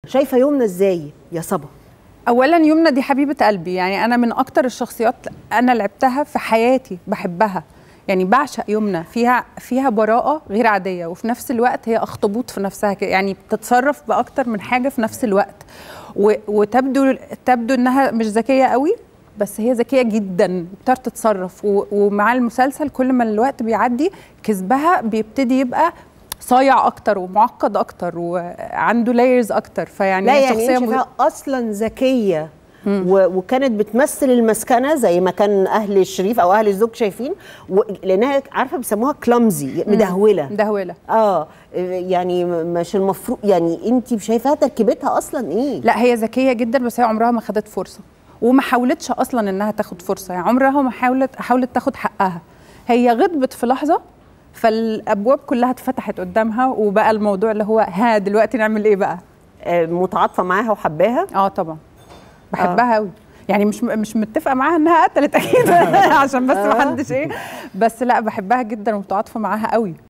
شايفه يمنى ازاي يا صبا اولا يمنى دي حبيبه قلبي يعني انا من اكتر الشخصيات انا لعبتها في حياتي بحبها يعني بعشق يمنى فيها فيها براءه غير عاديه وفي نفس الوقت هي اخطبوط في نفسها كده يعني بتتصرف باكتر من حاجه في نفس الوقت و- وتبدو تبدو انها مش ذكيه قوي بس هي ذكيه جدا بتعرف تتصرف و- ومع المسلسل كل ما الوقت بيعدي كذبها بيبتدي يبقى صايع اكتر ومعقد اكتر وعنده لايرز اكتر فيعني لا هي يعني شخصيه انت مغ- شايفاها اصلا ذكيه و- وكانت بتمثل المسكنه زي ما كان اهل الشريف او اهل الزوج شايفين و- لانها عارفه بيسموها كلامزي مدهوله مدهوله اه يعني مش المفروض يعني انت شايفاها تركيبتها اصلا ايه لا هي ذكيه جدا بس هي عمرها ما خدت فرصه وما حاولتش اصلا انها تاخد فرصه يعني عمرها ما حاولت حاولت تاخد حقها هي غضبت في لحظه فالابواب كلها اتفتحت قدامها وبقى الموضوع اللي هو ها دلوقتي نعمل ايه بقى آه، متعاطفه معاها وحباها اه طبعا بحبها قوي يعني مش مش متفقه معاها انها قتلت اكيد عشان بس ما حدش ايه بس لا بحبها جدا ومتعاطفه معاها قوي